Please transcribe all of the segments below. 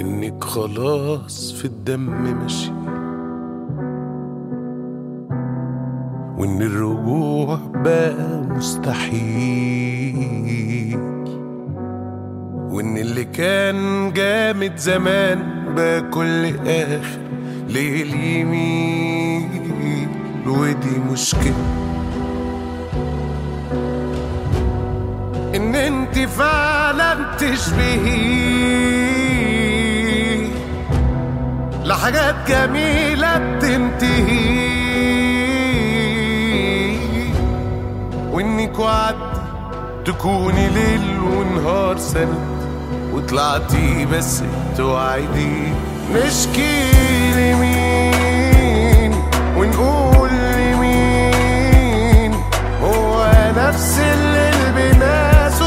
وانك خلاص في الدم ماشي وان الرجوع بقى مستحيل وان اللي كان جامد زمان بقى كل اخر ليل يميل ودي مشكلة ان انت فعلا تشبهي لحاجات جميلة بتنتهي وانك وعدت تكوني ليل ونهار سند وطلعتي بس توعدي نشكي لمين ونقول لمين هو نفس اللي بناسه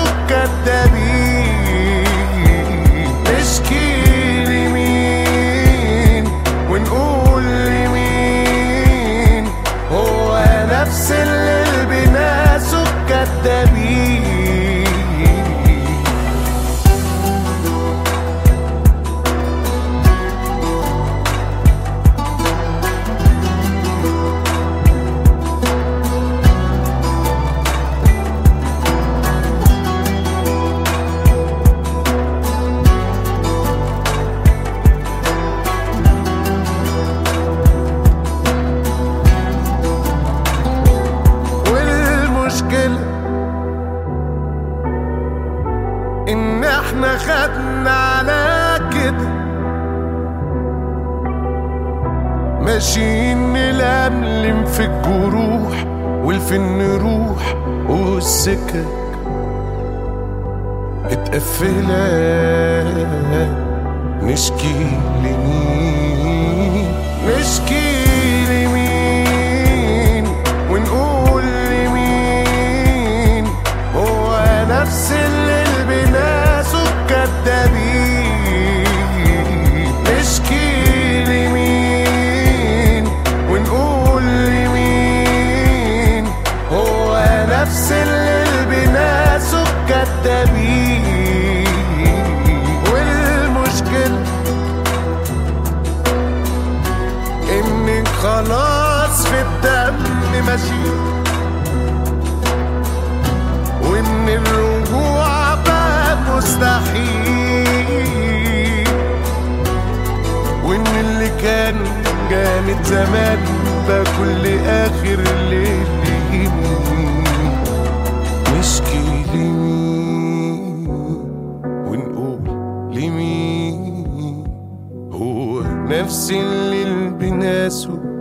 كدابين نشكي لمين ونقول لمين هو نفس اللي بناسه كدابين والمشكلة إن إحنا خدنا على كده ماشيين نلملم في الجروح والفن نروح والسكك اتقفلة نشكي لمين نشكي لمين ونقول لمين هو نفس اللي بناسه كدابين نشكي لمين ونقول لمين هو نفس اللي بناسه كدابين والمشكله انك خلاص في الدم ماشي وان الرجوع بقى مستحيل وان اللي كان جامد زمان بقى كل اخر الليل يمين نشكي لمين ونقول لمين هو نفس اللي بناسه